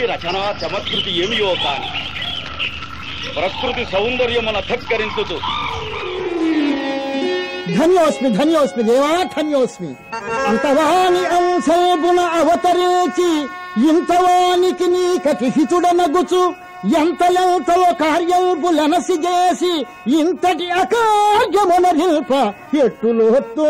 రచనా చమత్కృతి ఏమియో కాని ప్రకృతి సౌందర్యమున ధక్కరించుతూ ధన్యోస్మి ధన్యోస్మి దేవా ధన్యోస్మి ఇంతవాని అంశోబున అవతరించి ఇంతవానికి నీ కటిహితుడనగుచు ఎంత ఎంతలో కార్యంబులనసి చేసి ఇంతటి అకార్యమున నిల్ప ఎట్టులోతో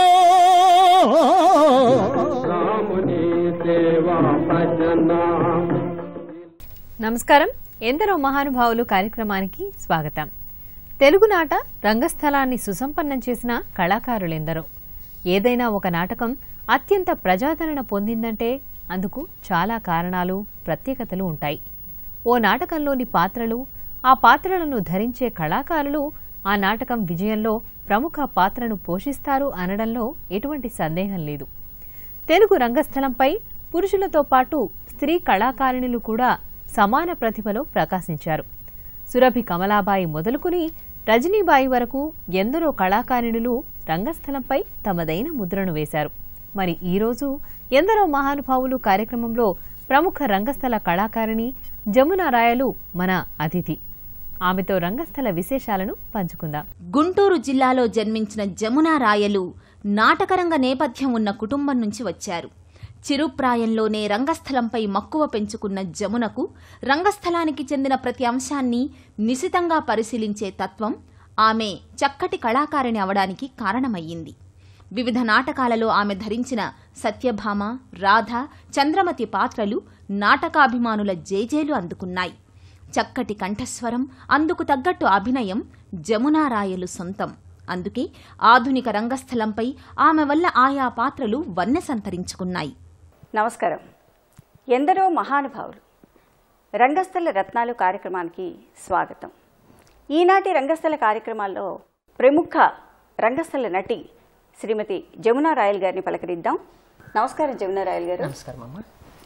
నమస్కారం ఎందరో మహానుభావులు కార్యక్రమానికి స్వాగతం తెలుగునాట రంగస్థలాన్ని సుసంపన్నం చేసిన కళాకారులెందరో ఏదైనా ఒక నాటకం అత్యంత ప్రజాదరణ పొందిందంటే అందుకు చాలా కారణాలు ప్రత్యేకతలు ఉంటాయి ఓ నాటకంలోని పాత్రలు ఆ పాత్రలను ధరించే కళాకారులు ఆ నాటకం విజయంలో ప్రముఖ పాత్రను పోషిస్తారు అనడంలో ఎటువంటి సందేహం లేదు తెలుగు రంగస్థలంపై పురుషులతో పాటు స్త్రీ కళాకారిణులు కూడా సమాన ప్రతిభలో ప్రకాశించారు సురభి కమలాబాయి మొదలుకుని రజనీబాయి వరకు ఎందరో కళాకారిణులు రంగస్థలంపై తమదైన ముద్రను వేశారు మరి ఈ రోజు ఎందరో మహానుభావులు కార్యక్రమంలో ప్రముఖ రంగస్థల కళాకారిణి జమున రాయలు మన అతిథి ఆమెతో రంగస్థల విశేషాలను పంచుకుందాం గుంటూరు జిల్లాలో జన్మించిన జమునా రాయలు నాటకరంగ నేపథ్యం ఉన్న కుటుంబం నుంచి వచ్చారు చిరుప్రాయంలోనే రంగస్థలంపై మక్కువ పెంచుకున్న జమునకు రంగస్థలానికి చెందిన ప్రతి అంశాన్ని నిశితంగా పరిశీలించే తత్వం ఆమె చక్కటి కళాకారిణి అవడానికి కారణమయ్యింది వివిధ నాటకాలలో ఆమె ధరించిన సత్యభామ రాధ చంద్రమతి పాత్రలు నాటకాభిమానుల జేజేలు అందుకున్నాయి చక్కటి కంఠస్వరం అందుకు తగ్గట్టు అభినయం జమునారాయలు సొంతం అందుకే ఆధునిక రంగస్థలంపై ఆమె వల్ల ఆయా పాత్రలు వన్నె సంతరించుకున్నాయి నమస్కారం ఎందరో మహానుభావులు రంగస్థల రత్నాలు కార్యక్రమానికి స్వాగతం ఈనాటి రంగస్థల కార్యక్రమాల్లో ప్రముఖ రంగస్థల నటి శ్రీమతి జమునా రాయల్ గారిని పలకరిద్దాం నమస్కారం జమునా రాయల్ గారు నమస్కారం అమ్మ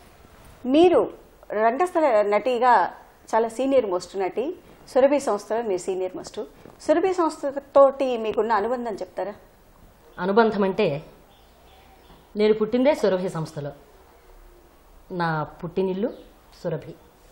మీరు రంగస్థల నటిగా చాలా సీనియర్ మోస్ట్ నటి సురభి సంస్థలో మీరు సీనియర్ మోస్ట్ సురభి సంస్థతోటి మీకున్న అనుబంధం చెప్తారా అనుబంధం అంటే నేను పుట్టిందే సురభి సంస్థలో నా పుట్టినిల్లు సురభి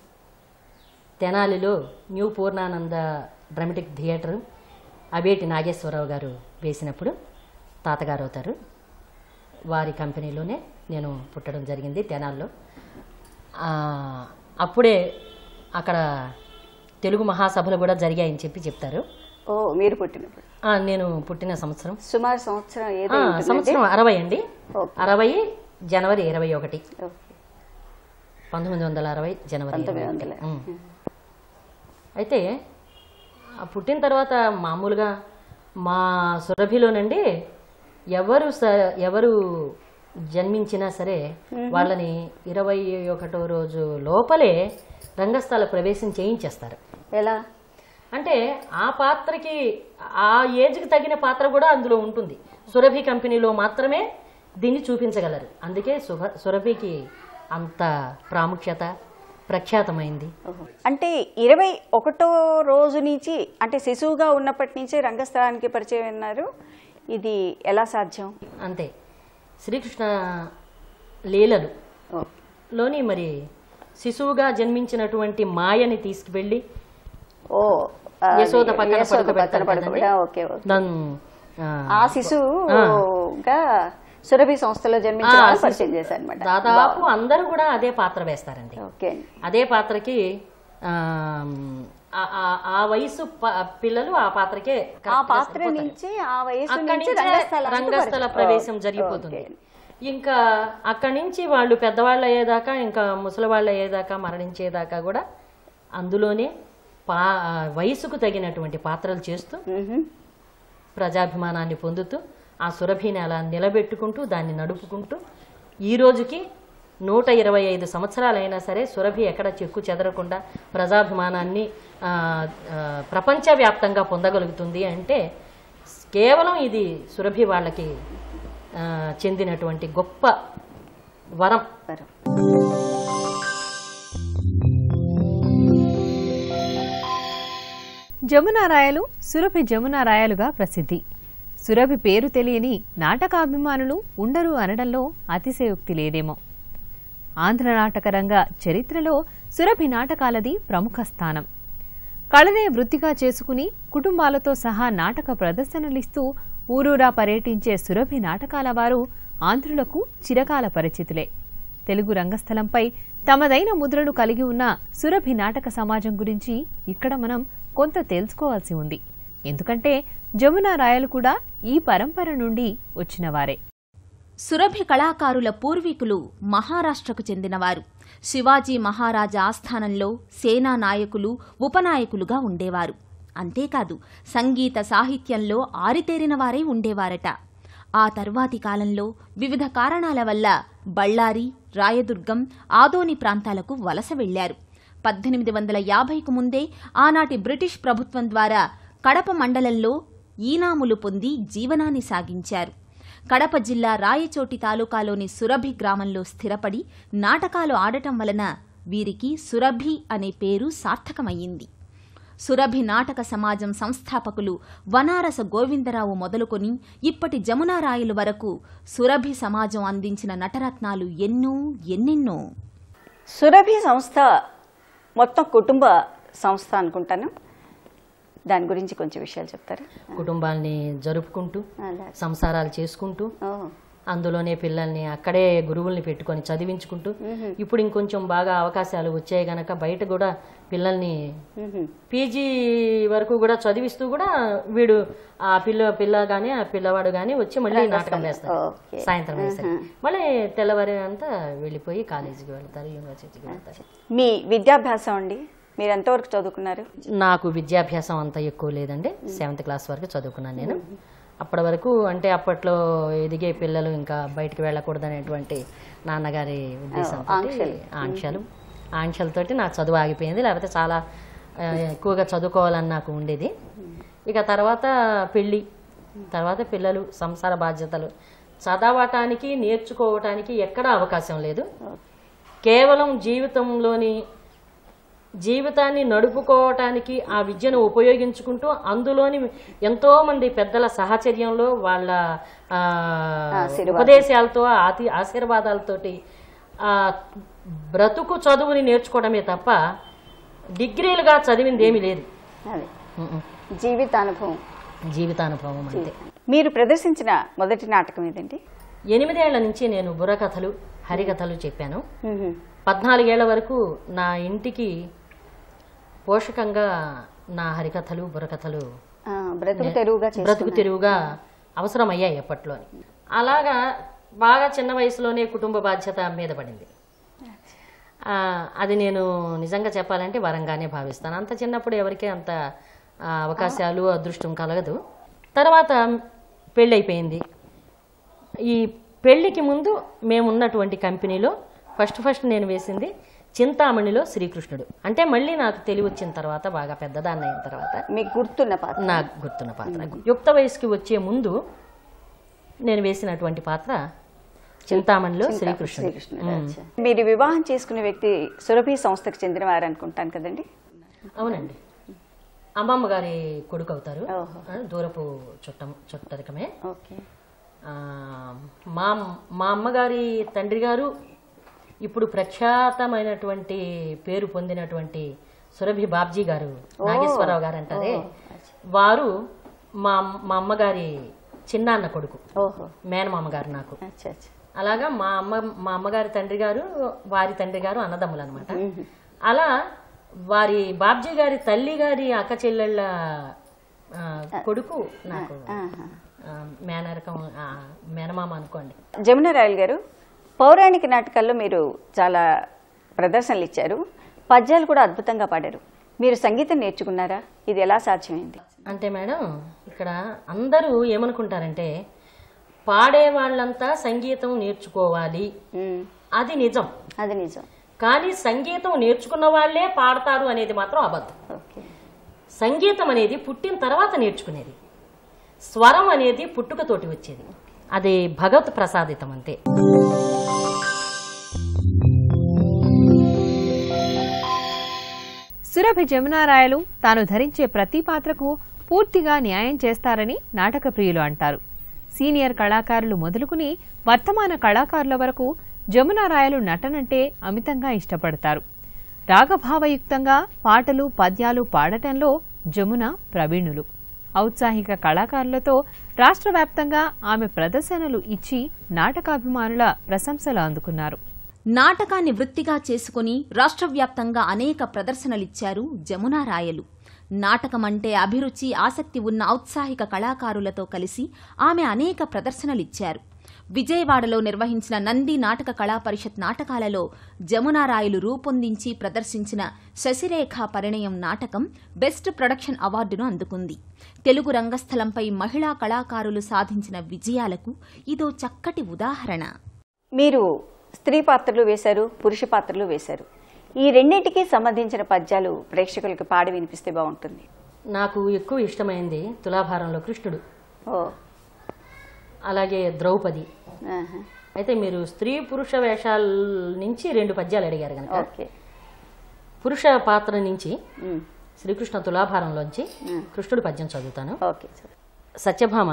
తెనాలిలో new Purnananda dramatic theatre Aveti Nageswararao గారు వేసినప్పుడు తాతగారు అవుతారు వారి కంపెనీలోనే నేను పుట్టడం జరిగింది తెనాల్లో ఆ, అప్పుడే అక్కడ తెలుగు మహాసభలు కూడా జరిగాయని చెప్పి చెప్తారు ఓ మీరు పుట్టినప్పుడు ఆ, నేను పుట్టిన సంవత్సరం సుమారు సంవత్సరం ఆ, ఏదో ఉంటుందండి? సంవత్సరం అరవై అండి ఓకే. అరవై జనవరి ఇరవై ఒకటి ఓకే. పంతొమ్మిది వందల అరవై జనవరి పంతొమ్మిది ఇరవై వందల ఒకటి. ఉమ్. అయితే ఆ పుట్టిన తర్వాత మామూలుగా మా సురభిలోనండి ఎవరు స- ఎవరు జన్మించినా సరే వాళ్ళని ఇరవై ఒకటో రోజు లోపలే రంగస్థల ప్రవేశం చేయించేస్తారు ఎలా అంటే ఆ పాత్రకి ఆ ఏజ్కి తగిన పాత్ర కూడా అందులో ఉంటుంది సురభి కంపెనీలో మాత్రమే దీన్ని చూపించగలరు అందుకే సుభ సురభికి అంత ప్రాముఖ్యత ప్రఖ్యాతమైంది ఓహో. అంటే ఇరవై ఒకటో రోజు నుంచి అంటే శిశువుగా ఉన్నప్పటి నుంచే రంగస్థలానికి పరిచయం అన్నారు ఇది ఎలా సాధ్యం అంతే శ్రీకృష్ణ లీలలు ఓ, లోని మరి శిశువుగా జన్మించినటువంటి మాయని తీసుకువెళ్ళి ఓ ఆ, యశోద పక్కన యశోద పక్కన పడుకోబెడతారు పడుకోబెట్ట కదండి. ఓకే ఓకే దాన్ని, ఆ, ఆ శిశువుగా సురభి సంస్థలో జన్మించిన ఆ, వాళ్ళని శిశు- పరిచయం చేశారు అనమాట దాదాపు అందరూ కూడా అదే పాత్ర వేస్తారండి ఓకే అదే పాత్రకి ఆ, ఆ- ఆ- ఆ వయసు ప- పిల్లలు ఆ పాత్రకే ఆ correct గా పాత్ర సరిపోతారు. నుంచి ఆ వయసు అక్కడి నుంచి నుంచే రంగస్థలానికి రంగస్థల పరిచయం. ప్రవేశం ఓ, జరిగిపోతుంది ఓకే. ఇంకా అక్కడి నుంచి వాళ్ళు పెద్దవాళ్ళు అయ్యేదాకా ఇంకా ముసలివాళ్ళు అయ్యేదాకా మరణించేదాకా కూడా అందులోనే పా ఆ వయసుకు తగినటువంటి పాత్రలు చేస్తూ మ్మ్హ. ప్రజాభిమానాన్ని పొందుతూ ఆ సురభిని అలా నిలబెట్టుకుంటూ దాన్ని నడుపుకుంటూ ఈ రోజుకి నూట ఇరవై ఐదు సంవత్సరాలైనా సరే సురభి ఎక్కడ చెక్కు చెదరకుండా ప్రజాభిమానాన్ని ఆ, ఆ, ప్రపంచవ్యాప్తంగా పొందగలుగుతుంది అంటే కేవలం ఇది సురభి వాళ్ళకి ఆ, చెందినటువంటి గొప్ప వరం వరం. జమునారాయలు సురభి జమునారాయలుగా ప్రసిద్ధి సురభి పేరు తెలియని నాటకాభిమానులు ఉండరు అనడంలో అతిశయోక్తి లేదేమో ఆంధ్ర నాటక రంగ చరిత్రలో సురభి నాటకాలది ప్రముఖ స్థానం కళనే వృత్తిగా చేసుకుని కుటుంబాలతో సహా నాటక ప్రదర్శనలిస్తూ ఊరూరా పర్యటించే సురభి నాటకాల వారు ఆంధ్రులకు చిరకాల పరిచితులే తెలుగు రంగస్థలంపై తమదైన ముద్రను కలిగి ఉన్న సురభి నాటక సమాజం గురించి ఇక్కడ మనం కొంత తెలుసుకోవాల్సి ఉంది ఎందుకంటే జమునా రాయలు కూడా ఈ పరంపర నుండి వచ్చినవారే సురభి కళాకారుల పూర్వీకులు మహారాష్ట్రకు చెందినవారు శివాజీ మహారాజా ఆస్థానంలో సేనా నాయకులు ఉపనాయకులుగా ఉండేవారు అంతేకాదు సంగీత సాహిత్యంలో ఆరితేరిన వారై ఉండేవారట ఆ తర్వాతి కాలంలో వివిధ కారణాల వల్ల బళ్ళారి రాయదుర్గం ఆదోని ప్రాంతాలకు వలస వెళ్లారు పద్దెనిమిది వందల యాభైకు ముందే ఆనాటి బ్రిటిష్ ప్రభుత్వం ద్వారా కడప మండలంలో ఈనాములు పొంది జీవనాన్ని సాగించారు కడప జిల్లా రాయచోటి తాలూకాలోని సురభి గ్రామంలో స్థిరపడి నాటకాలు ఆడటం వలన వీరికి సురభి అనే పేరు సార్థకమయ్యింది సురభి నాటక సమాజం సంస్థాపకులు వనారస గోవిందరావు మొదలుకొని ఇప్పటి జమునారాయలు వరకు సురభి సమాజం అందించిన నటరత్నాలు ఎన్నో ఎన్నెన్నో సురభి సంస్థ మొత్తం కుటుంబ సంస్థ అనుకుంటాను దాని గురించి కొంచెం విషయాలు చెప్తారా కుటుంబాల్ని జరుపుకుంటూ అలా. సంసారాలు చేసుకుంటూ ఓ, అందులోనే పిల్లల్ని అక్కడే గురువుల్ని పెట్టుకొని చదివించుకుంటూ ఇప్పుడు ఇంకొంచెం బాగా అవకాశాలు వచ్చాయి గనక బయట కూడా పిల్లల్ని మ్హూ. పీజీ వరకు కూడా చదివిస్తూ కూడా వీడు ఆ పిల్ల పిల్ల గాని ఆ పిల్లవాడు గాని వచ్చి మళ్ళీ నాటకం వేస్తారు ఓకే. సాయంత్రం వేస్తారు మళ్ళీ తెల్లవారి అంతా వెళ్ళిపోయి కాలేజీకి వెళ్తారు యూనివర్సిటీకి వెళ్తారు మీ విద్యాభ్యాసం అండి మీరు ఎంతవరకు చదువుకున్నారు నాకు విద్యాభ్యాసం అంత ఎక్కువ లేదండి సెవెంత్ క్లాస్ వరకు చదువుకున్నాను నేను అప్పటి వరకు అంటే అప్పట్లో ఎదిగే పిల్లలు ఇంకా బయటికి వెళ్ళకూడదు అనేటువంటి నాన్నగారి ఉద్దేశంతో ఆంక్షలు ఆంక్షలతోటి నాకు చదువు ఆగిపోయింది లేకపోతే చాలా ఆ, ఎక్కువగా చదువుకోవాలని నాకు ఉండేది ఇక తర్వాత పెళ్ళి తర్వాత పిల్లలు సంసార బాధ్యతలు చదవటానికి నేర్చుకోవటానికి ఎక్కడా అవకాశం లేదు కేవలం జీవితంలోని జీవితాన్ని నడుపుకోవటానికి ఆ విద్యను ఉపయోగించుకుంటూ అందులోని ఎంతో మంది పెద్దల సహచర్యంలో వాళ్ళ ఆ, ఉపదేశాలతో ఆతి ఆశీర్వాదాలతోటి ఆ బ్రతుకు చదువుని నేర్చుకోవడమే తప్ప డిగ్రీలుగా చదివింది ఏమీ లేదు అది ఉమ్మ్. జీవితానుభవం జీవితానుభవం అంతే మీరు ప్రదర్శించిన మొదటి నాటకం ఏదండి ఎనిమిదేళ్ల నుంచి నేను బుర్రకథలు హరికథలు చెప్పాను మ్హూ. పద్నాలుగేళ్ల వరకు నా ఇంటికి పోషకంగా నా హరికథలు బుర్రకథలు ఆ, బ్రతుకు తెరువుగా బ్రతుకు చేసుకున్నారు. తెరువుగా అవసరమయ్యాయి అప్పట్లోని అలాగా బాగా చిన్న వయసులోనే కుటుంబ బాధ్యత మీద పడింది ఆ, అది నేను నిజంగా చెప్పాలంటే వరంగానే భావిస్తాను అంత చిన్నప్పుడు ఎవరికీ అంత ఆ, అవకాశాలు అదృష్టం కలగదు తర్వాత పెళ్ళైపోయింది ఈ పెళ్లికి ముందు మేమున్నటువంటి కంపెనీలో ఫస్ట్ ఫస్ట్ నేను వేసింది చింతామణిలో శ్రీకృష్ణుడు అంటే మళ్ళీ నాకు తెలివి వచ్చిన తర్వాత బాగా పెద్దదాన్ని అయిన తర్వాత మీకు గుర్తున్న పాత్ర నాకు గుర్తున్న పాత్ర యుక్త వయసుకి వచ్చే ముందు నేను వేసినటువంటి పాత్ర చింతామణిలో శ్రీకృష్ణుడు శ్రీకృష్ణుడు అచ్చా. మీరు వివాహం చేసుకునే వ్యక్తి సురభి సంస్థకు చెందిన వారు అనుకుంటాను కదండి అవునండి అమ్మమ్మ గారి కొడుకు అవుతారు ఓహో. ఆ, దూరపు చుట్టం చుట్టరికమే ఓకే ఆ, మా మా అమ్మగారి తండ్రి గారు ఇప్పుడు ప్రఖ్యాతమైనటువంటి పేరు పొందినటువంటి సురభి బాబ్జీ గారు నాగేశ్వరరావు గారు అంటారే వారు మా మా అమ్మగారి చిన్నాన్న కొడుకు ఓహో మేనమామ గారు నాకు అచ్చా అచ్చా అలాగా మా అమ్మ మా అమ్మగారి తండ్రి గారు వారి తండ్రి గారు అన్నదమ్ములు అనమాట అలా వారి బాబ్జీ గారి తల్లి గారి అక్క చెల్లెళ్ళ ఆ, కొడుకు నాకు ఆ, మేనరకం ఆ, మేనమామ అనుకోండి జమున రాయల్ గారు పౌరాణిక నాటకాల్లో మీరు చాలా ప్రదర్శనలు ఇచ్చారు పద్యాలు కూడా అద్భుతంగా పాడారు మీరు సంగీతం నేర్చుకున్నారా ఇది ఎలా సాధ్యమైంది అంటే మేడం ఇక్కడ అందరూ ఏమనుకుంటారంటే పాడే వాళ్ళంతా సంగీతం నేర్చుకోవాలి మ్మ్. అది నిజం అది నిజం కానీ సంగీతం నేర్చుకున్న వాళ్ళే పాడతారు అనేది మాత్రం అబద్ధం ఓకే సంగీతం అనేది పుట్టిన తర్వాత నేర్చుకునేది స్వరం అనేది పుట్టుకతోటి వచ్చేది అది భగవత్ ప్రసాదితం అంతే సురభి జమునారాయలు తాను ధరించే ప్రతి పాత్రకు పూర్తిగా న్యాయం చేస్తారని నాటక ప్రియులు అంటారు సీనియర్ కళాకారులు మొదలుకుని వర్తమాన కళాకారుల వరకు జమున రాయలు నటనంటే అమితంగా ఇష్టపడతారు రాగభావయుక్తంగా పాటలు పద్యాలు పాడటంలో జమున ప్రవీణులు ఔత్సాహిక కళాకారులతో రాష్ట్ర వ్యాప్తంగా ఆమె ప్రదర్శనలు ఇచ్చి నాటకాభిమానుల ప్రశంసలు అందుకున్నారు నాటకాన్ని వృత్తిగా చేసుకుని రాష్ట్ర వ్యాప్తంగా అనేక ప్రదర్శనలిచ్చారు జమునా రాయలు నాటకమంటే అభిరుచి ఆసక్తి ఉన్న ఔత్సాహిక కళాకారులతో కలిసి ఆమె అనేక ప్రదర్శనలిచ్చారు విజయవాడలో నిర్వహించిన నంది నాటక కళా పరిషత్ నాటకాలలో జమునా రాయలు రూపొందించి ప్రదర్శించిన శశిరేఖ పరిణయం నాటకం బెస్ట్ ప్రొడక్షన్ అవార్డును అందుకుంది తెలుగు రంగస్థలంపై మహిళా కళాకారులు సాధించిన విజయాలకు ఇదో చక్కటి ఉదాహరణ మీరు స్త్రీ పాత్రలు వేశారు పురుష పాత్రలు వేశారు ఈ రెండింటికి సంబంధించిన పద్యాలు ప్రేక్షకులకు పాడి వినిపిస్తే బాగుంటుంది నాకు ఎక్కువ ఇష్టమైంది తులాభారంలో కృష్ణుడు ఓ అలాగే ద్రౌపది ఆహా. అయితే మీరు స్త్రీ పురుష వేషాల నుంచి రెండు పద్యాలు అడిగారు కనుక ఓకే పురుష పాత్ర నుంచి ఉమ్. శ్రీకృష్ణ తులాభారంలోంచి కృష్ణుడు పద్యం చదువుతాను ఓకే సార్ సత్యభామ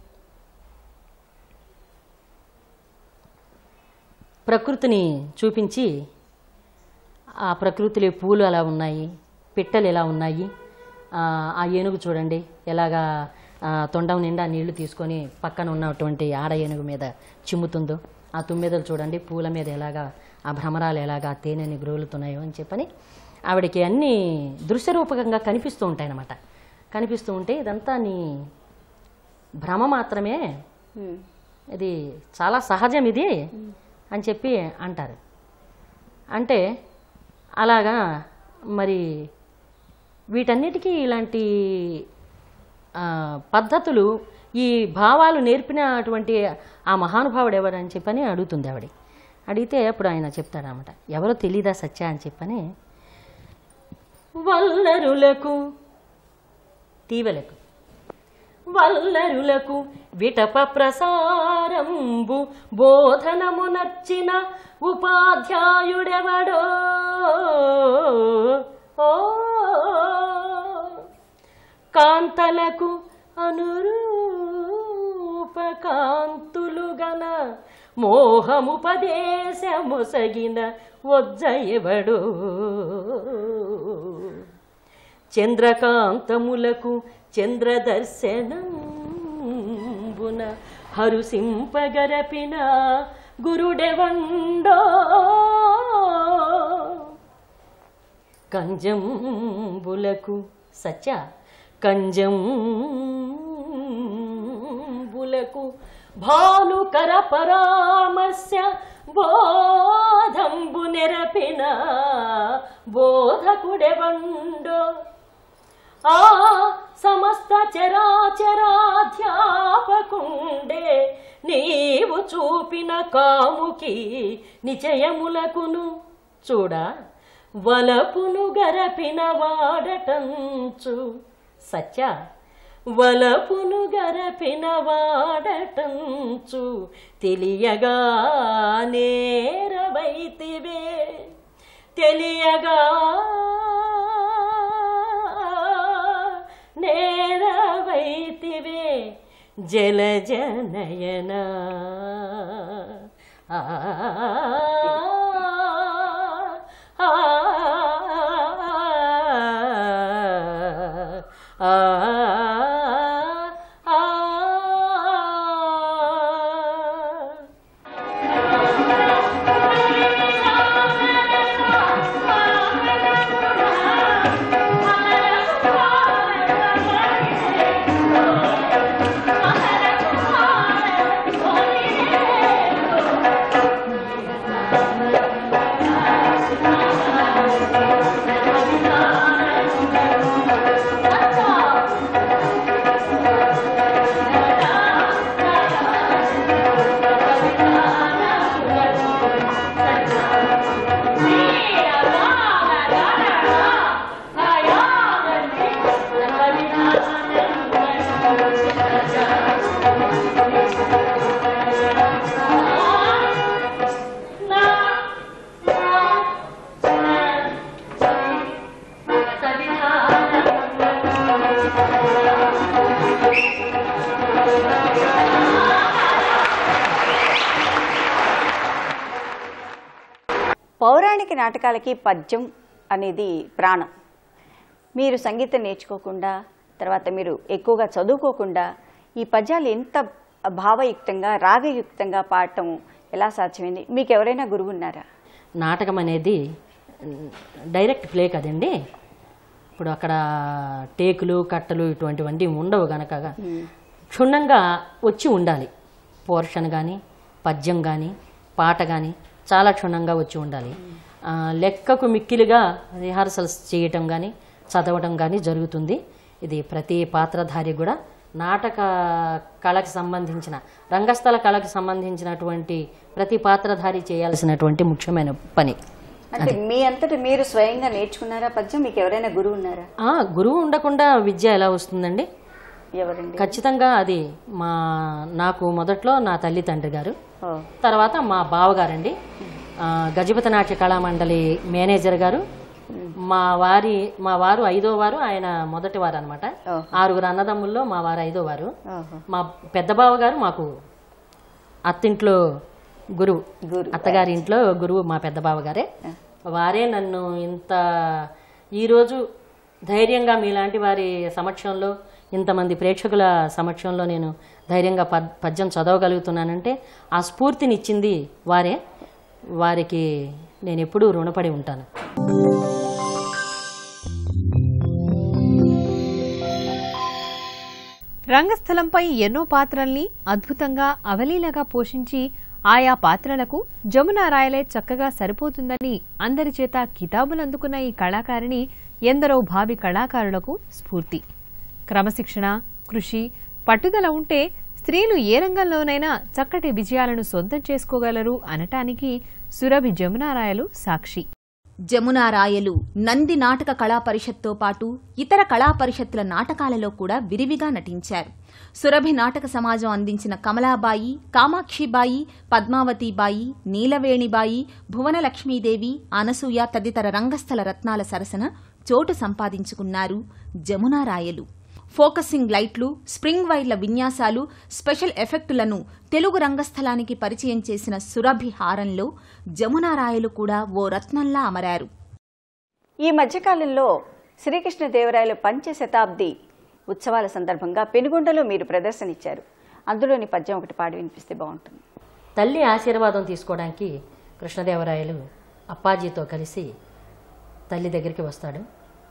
ప్రకృతిని చూపించి ఆ ప్రకృతిలో పూలు ఎలా ఉన్నాయి పిట్టలు ఎలా ఉన్నాయి ఆ, ఆ ఏనుగు చూడండి ఎలాగా ఆ, తొండం నిండా నీళ్లు తీసుకొని పక్కన ఉన్నటువంటి ఆడ ఏనుగు మీద చిమ్ముతుందో ఆ తుమ్మెదలు చూడండి పూల మీద ఎలాగా ఆ భ్రమరాలు ఎలాగా ఆ తేనెని గ్రోలుతున్నాయో అని చెప్పని ఆవిడకి అన్నీ దృశ్యరూపకంగా కనిపిస్తూ ఉంటాయన్నమాట కనిపిస్తూ ఉంటే ఇదంతా నీ భ్రమ మాత్రమే ఇది చాలా సహజం ఇది అని చెప్పి అంటారు అంటే అలాగా మరి వీటన్నిటికీ ఇలాంటి ఆ, పద్ధతులు ఈ భావాలు నేర్పినటువంటి ఆ మహానుభావుడు ఎవరని చెప్పని అడుగుతుంది ఆవిడ అడిగితే అప్పుడు ఆయన చెప్తాడనమాట ఎవరో తెలీదా సత్య అని చెప్పని వల్లరులకు తీవలకు వల్లరులకు విటప ప్రసారంబు బోధనము నర్చిన ఉపాధ్యాయుడెవడో ఓ కాంతలకు అనురూప కాంతులు గల మోహముపదేశముసగిన వజ్జయవడు చంద్రకాంతములకు చంద్రదర్శనంబున హరుసింపగరపిన గురుడెవండో కంజంబులకు సత్య కంజంబులకు భానుకర పరామస్య బోధంబు నెరపిన బోధకుడెవండో ఆ సమస్త చరాచరాధ్యాపకుండే నీవు చూపిన కాముకి నిచయములకును చూడ వలపును గరపిన వాడటంచు సత్య వలపును గరపిన వాడటంచు తెలియగా నేరవైతివే తెలియగా నేరవైతివే జలజనయన ఆ ఆ ఆ ఆ ఆ అందరికి నాటకాలకి పద్యం అనేది ప్రాణం మీరు సంగీతం నేర్చుకోకుండా తర్వాత మీరు ఎక్కువగా చదువుకోకుండా ఈ పద్యాలు ఎంత భావయుక్తంగా రాగయుక్తంగా పాడటం ఎలా సాధ్యమైంది మీకు ఎవరైనా గురువు ఉన్నారా నాటకం అనేది మ్, డైరెక్ట్ ప్లే కదండి ఇప్పుడు అక్కడ టేకులు కట్టలు ఇటువంటివన్నీ ఉండవు గనక క్షుణ్ణంగా వచ్చి ఉండాలి పోర్షన్ కానీ పద్యం కానీ పాట కానీ చాలా క్షుణ్ణంగా వచ్చి ఉండాలి ఆ, లెక్కకు మిక్కిలిగా రిహార్సల్స్ చేయటం కానీ చదవటం కానీ జరుగుతుంది ఇది ప్రతి పాత్రధారి కూడా నాటక కళకి సంబంధించిన రంగస్థల కళకి సంబంధించినటువంటి ప్రతి పాత్రధారి చేయాల్సినటువంటి ముఖ్యమైన పని అంటే మీ అంతటి మీరు స్వయంగా నేర్చుకున్నారా పద్యం మీకు ఎవరైనా గురువు ఉన్నారా ఆ, గురువు ఉండకుండా విద్య ఎలా వస్తుందండి ఎవరండి ఖచ్చితంగా అది మా నాకు మొదట్లో నా తల్లి తండ్రి గారు ఓ తర్వాత మా బావగారండి ఆ, గజపతి నాట్య కళామండలి మేనేజర్ గారు మా వారి మా వారు ఐదో వారు ఆయన మొదటి వారు అనమాట ఓహో. ఆరుగురు అన్నదమ్ముల్లో మా వారు ఐదో వారు ఓహో మా పెద్ద బావ గారు మాకు అత్తింట్లో గురువు గురువు. అత్తగారి ఇంట్లో గురువు మా పెద్ద బావ గారే వారే నన్ను ఇంత ఈరోజు ధైర్యంగా మీలాంటి వారి సమక్షంలో ఇంతమంది ప్రేక్షకుల సమక్షంలో నేను ధైర్యంగా పద్ పద్యం చదవగలుగుతున్నానంటే ఆ స్ఫూర్తినిచ్చింది వారే వారికి నేను ఎప్పుడూ రుణపడి ఉంటాను రంగస్థలంపై ఎన్నో పాత్రల్ని అద్భుతంగా అవలీలగా పోషించి ఆయా పాత్రలకు జమున రాయలే చక్కగా సరిపోతుందని అందరి చేత కితాబులు అందుకున్న ఈ కళాకారిణి ఎందరో భావి కళాకారులకు స్ఫూర్తి క్రమశిక్షణ కృషి పట్టుదల ఉంటే స్త్రీలు ఏ రంగంలోనైనా చక్కటి విజయాలను సొంతం చేసుకోగలరు అనటానికి సురభి జమునారాయలు సాక్షి జమునా రాయలు నంది నాటక కళా పరిషత్తో పాటు ఇతర కళా పరిషత్తుల నాటకాలలో కూడా విరివిగా నటించారు సురభి నాటక సమాజం అందించిన కమలాబాయి కామాక్షిబాయి పద్మావతిబాయి నీలవేణిబాయి భువనలక్ష్మీదేవి అనసూయ తదితర రంగస్థల రత్నాల సరసన చోటు సంపాదించుకున్నారు Jamuna Rayalu focusing lights spring వైర్ల విన్యాసాలు స్పెషల్ ఎఫెక్టులను తెలుగు రంగస్థలానికి పరిచయం చేసిన సురభి హారంలో జమునారాయలు కూడా ఓ రత్నంలా అమరారు ఈ మధ్యకాలంలో శ్రీకృష్ణదేవరాయల పంచ శతాబ్ది ఉత్సవాల సందర్భంగా పెనుగొండలో మీరు ప్రదర్శన ఇచ్చారు అందులోని పద్యం ఒకటి పాడి వినిపిస్తే బాగుంటుంది తల్లి ఆశీర్వాదం తీసుకోవడానికి కృష్ణదేవరాయలు అప్పాజీతో కలిసి తల్లి దగ్గరికి వస్తాడు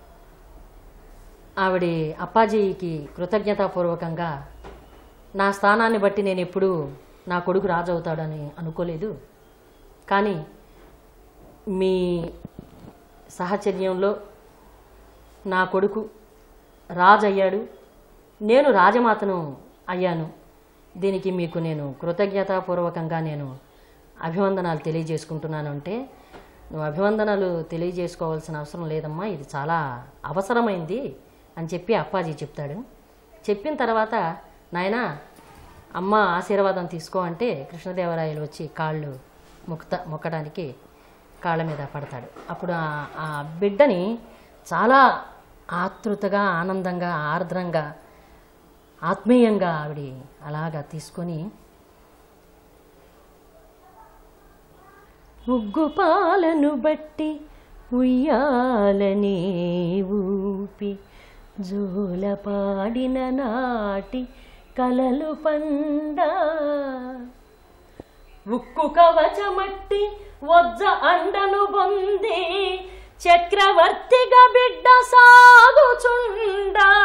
ఆవిడ అప్పాజీకి కృతజ్ఞతాపూర్వకంగా నా స్థానాన్ని బట్టి నేను ఎప్పుడూ నా కొడుకు రాజు అవుతాడని అనుకోలేదు కానీ మీ సహచర్యంలో నా కొడుకు రాజు అయ్యాడు నేను రాజమాతను అయ్యాను దీనికి మీకు నేను కృతజ్ఞతాపూర్వకంగా నేను అభివందనాలు తెలియజేసుకుంటున్నాను అంటే నువ్వు అభివందనాలు తెలియజేసుకోవాల్సిన అవసరం లేదమ్మా ఇది చాలా అవసరమైంది అని చెప్పి అప్పాజీ చెప్తాడు చెప్పిన తర్వాత నాయనా అమ్మ ఆశీర్వాదం తీసుకో అంటే కృష్ణదేవరాయలు వచ్చి కాళ్ళు మొక్కుత మొక్కడానికి కాళ్ళ మీద పడతాడు అప్పుడు ఆ- ఆ బిడ్డని చాలా ఆతృతగా ఆనందంగా ఆర్ద్రంగా ఆత్మీయంగా ఆవిడ అలాగా తీసుకొని ముగ్గు పాలను బట్టి ఉయ్యాలని ఊపి జోల పాడిన నాటి కలలు పండ ఉక్కు కవచమట్టి వజ్జ అండను బొంది చక్రవర్తిగా బిడ్డ సాగుచుండా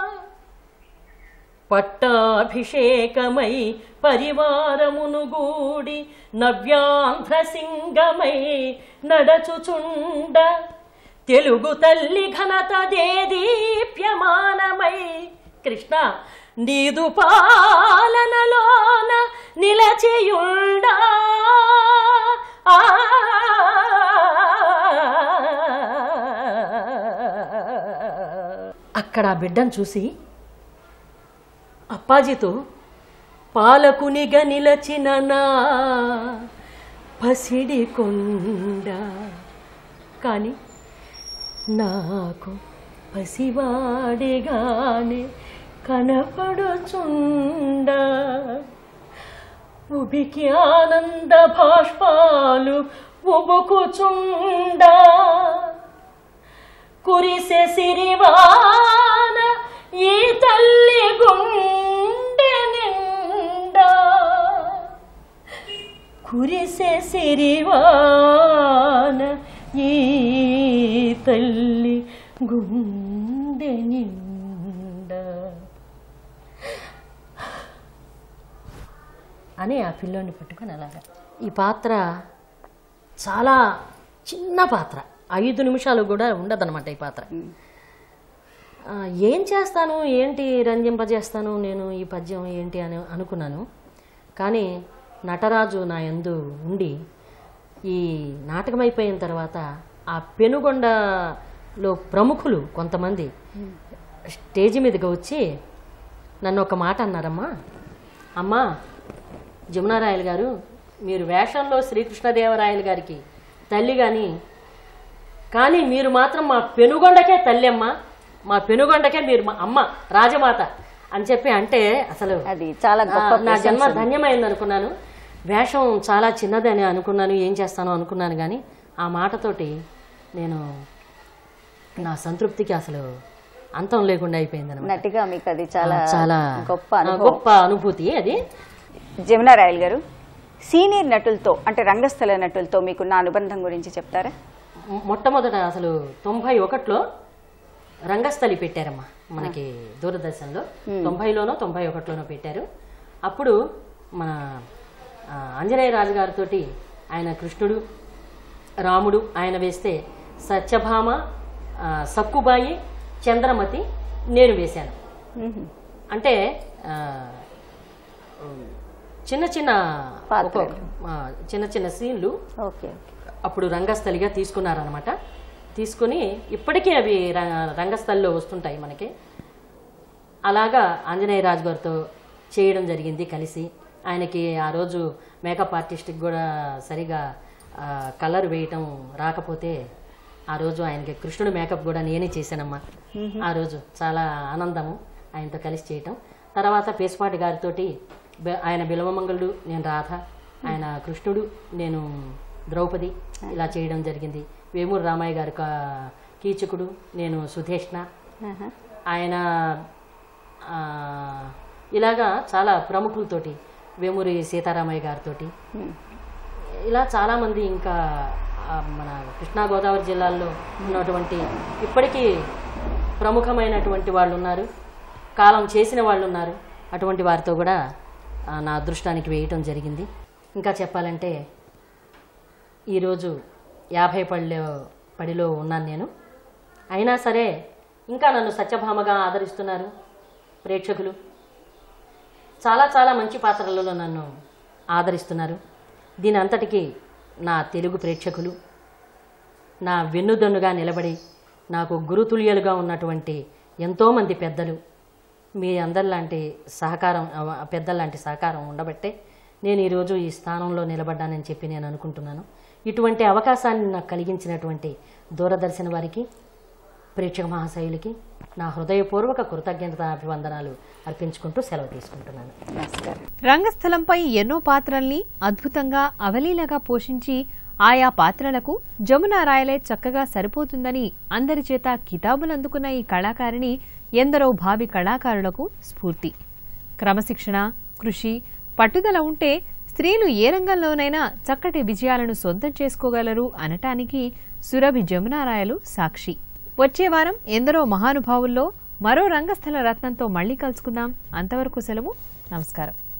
పట్టాభిషేకమై పరివారమును గూడి నవ్యాంధ్ర సింగమై నడచుచుండ తెలుగు తల్లి ఘనత దేదీప్యమానమై కృష్ణ నీదు పాలనలోన నిలచియుండా ఆ అక్కడ ఆ బిడ్డను చూసి అప్పాజీతో పాలకునిగా నిలచిన నా పసిడి కొండ కానీ నాకు పసివాడిగానే కనపడుచుండ ఉబికి ఆనంద భాష్పాలు ఉబుకుచుండా కురిసె సిరివాన ఈ తల్లి గుండె నిండా కురిసె సిరివాన ఈ తల్లి గుండె నిండా అని ఆ పిల్లోని పట్టుకొని అలాగా ఈ పాత్ర చాలా చిన్న పాత్ర ఐదు నిమిషాలు కూడా ఉండదన్నమాట ఈ పాత్ర ఆ, ఏం చేస్తాను ఏంటి రంజింపజేస్తాను నేను ఈ పద్యం ఏంటి అని అనుకున్నాను కానీ నటరాజు నా యందు ఉండి ఈ నాటకం అయిపోయిన తర్వాత ఆ పెనుగొండలో ప్రముఖులు కొంతమంది స్టేజ్ మీదకి వచ్చి నన్ను ఒక మాట అన్నారమ్మా అమ్మా జమునారాయలు గారు మీరు వేషంలో శ్రీకృష్ణదేవరాయలు గారికి తల్లి కానీ కానీ మీరు మాత్రం మా పెనుగొండకే తల్లి అమ్మ మా పెనుగొండకే మీరు మా అమ్మ రాజమాత అని చెప్పి అంటే అసలు అది చాలా ఆ, గొప్ప నా జన్మ ప్రశంస. ధన్యమైంది అనుకున్నాను వేషం చాలా చిన్నదని అనుకున్నాను ఏం చేస్తానో అనుకున్నాను కానీ ఆ మాటతోటి నేను నా సంతృప్తికి అసలు అంతం లేకుండా అయిపోయింది అనమాట నటిగా మీకు అది చాలా చాలా గొప్ప ఆ, అనుభవం గొప్ప అనుభూతి అది జమునా రాయల్ గారు సీనియర్ నటులతో అంటే రంగస్థల నటులతో మీకున్న అనుబంధం గురించి చెప్తారా మొ- మొట్టమొదట అసలు తొంభై ఒకటిలో రంగస్థలి పెట్టారమ్మా మనకి దూరదర్శన్లో తొంభైలోనో తొంభై ఒకటిలోనో పెట్టారు అప్పుడు మన ఆ, ఆంజనేయ రాజు గారితో ఆయన కృష్ణుడు రాముడు ఆయన వేస్తే సత్యభామ ఆ, సక్కుబాయి చంద్రమతి నేను వేశాను అంటే ఆ, చిన్న చిన్న పాత్రలు. ఒక్కొక్క- ఆ, చిన్న చిన్న సీన్లు ఓకే అప్పుడు రంగస్థలిగా తీసుకున్నారనమాట తీసుకుని ఇప్పటికీ అవి ర- రంగస్థలిలో వస్తుంటాయి మనకి అలాగా ఆంజనేయ రాజు గారితో చేయడం జరిగింది కలిసి ఆయనకి ఆ రోజు మేకప్ ఆర్టిస్ట్కి కూడా సరిగా ఆ, కలర్ వేయటం రాకపోతే ఆ రోజు ఆయనకి కృష్ణుడు మేకప్ కూడా నేనే చేశానమ్మా ఆ రోజు చాలా ఆనందము ఆయనతో కలిసి చేయటం తర్వాత పేసుపాటి గారితోటి బె- ఆయన బిలవమంగళుడు నేను రాధ ఆయన కృష్ణుడు నేను ద్రౌపది ఇలా చేయడం జరిగింది వేమూరు రామయ్య గారు కా- కీచకుడు నేను సుధేష్ణ ఆయన ఆ, ఇలాగా చాలా ప్రముఖులతోటి వేమూరి సీతారామయ్య గారితోటి ఇలా చాలామంది ఇంకా ఆ, మన కృష్ణా గోదావరి జిల్లాల్లో ఉన్నటువంటి ఇప్పటికీ ప్రముఖమైనటువంటి వాళ్ళు ఉన్నారు కాలం చేసిన వాళ్ళు ఉన్నారు అటువంటి వారితో కూడా ఆ, నా అదృష్టానికి వేయటం జరిగింది ఇంకా చెప్పాలంటే ఈరోజు యాభై పడిలో పడిలో ఉన్నాను నేను అయినా సరే ఇంకా నన్ను సత్యభామగా ఆదరిస్తున్నారు ప్రేక్షకులు చాలా చాలా మంచి పాత్రలలో నన్ను ఆదరిస్తున్నారు దీని అంతటికీ నా తెలుగు ప్రేక్షకులు నా వెన్నుదన్నుగా నిలబడి నాకు గురుతుల్యులుగా ఉన్నటువంటి ఎంతోమంది పెద్దలు మీ అందరిలాంటి సహకారం అవ- పెద్దలాంటి సహకారం ఉండబట్టే నేను ఈరోజు ఈ స్థానంలో నిలబడ్డానని చెప్పి నేను అనుకుంటున్నాను ఇటువంటి అవకాశాన్ని నాకు కలిగించినటువంటి దూరదర్శన్ వారికి ప్రేక్షక మహాశయులకి నా హృదయపూర్వక కృతజ్ఞత అభివందనాలు అర్పించుకుంటూ సెలవు తీసుకుంటున్నాను నమస్కారం రంగస్థలంపై ఎన్నో పాత్రల్ని అద్భుతంగా అవలీలగా పోషించి ఆయా పాత్రలకు జమున రాయలే చక్కగా సరిపోతుందని అందరి చేత కితాబులు అందుకున్న ఈ కళాకారిణి ఎందరో భావి కళాకారులకు స్ఫూర్తి క్రమశిక్షణ కృషి పట్టుదల ఉంటే స్త్రీలు ఏ రంగంలోనైనా చక్కటి విజయాలను సొంతం చేసుకోగలరు అనటానికి సురభి జమునారాయలు సాక్షి వచ్చే వారం ఎందరో మహానుభావుల్లో మరో రంగస్థల రత్నంతో మళ్లీ కలుసుకుందాం అంతవరకు సెలవు నమస్కారం